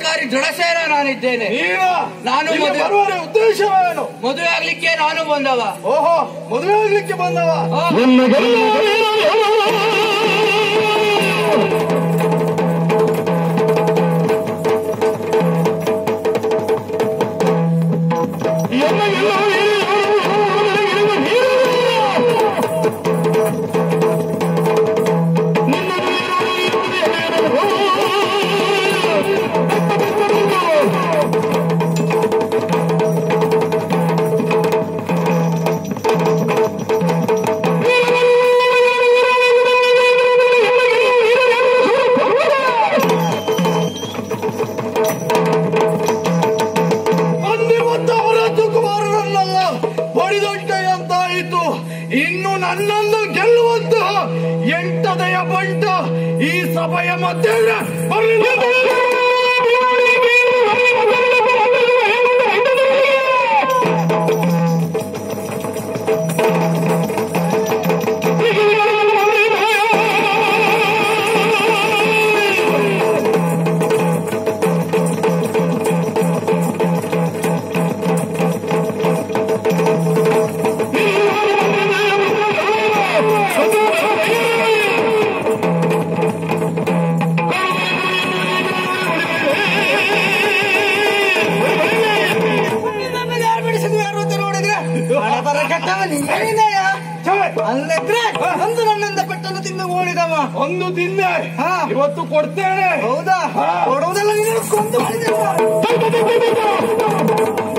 ಅಧಿಕಾರಿ ದೃಢಸೇನ ನಾನಿದ್ದೇನೆ ನೀನು ನಾನು ಇಲ್ಲಿ ಮದುವೆ- ಬರುವರ ಉದ್ದೇಶವೇನು ಮದುವೆ ಆಗ್ಲಿಕ್ಕೆ ನಾನು ಬಂದವ ಓಹೋ ಮದುವೆ ಆಗ್ಲಿಕ್ಕೆ ಬಂದವ ಆ, ಬಂದಿರುವಂತ ಅವರದ್ದು ಕುಮಾರರನ್ನಲ್ಲ ಹೊಡಿದೊಟ್ಟೆ ಅಂತಾಯಿತು ಇನ್ನು ನನ್ನನ್ನು ಗೆಲ್ಲುವಂತಹ ಎಂಟದೆಯ ಬಂಟ ಈ ಸಭೆಯ ಮಧ್ಯೆ ಅಲ್ಲಿದ್ರೆ ಒಂದು ನನ್ನಿಂದ ಪೆಟ್ಟನ್ನು ತಿಂದು ಓಡಿದವ ಒಂದು ತಿಂದೆ ಹಾ. ಇವತ್ತು ಕೊಡ್ತೇನೆ ಹೌದಾ ಹಾ. ಕೊಡುವುದೆಲ್ಲ ನೀನು ಕೊಂದು ಮಾಡಿದೆಯಲ್ಲ.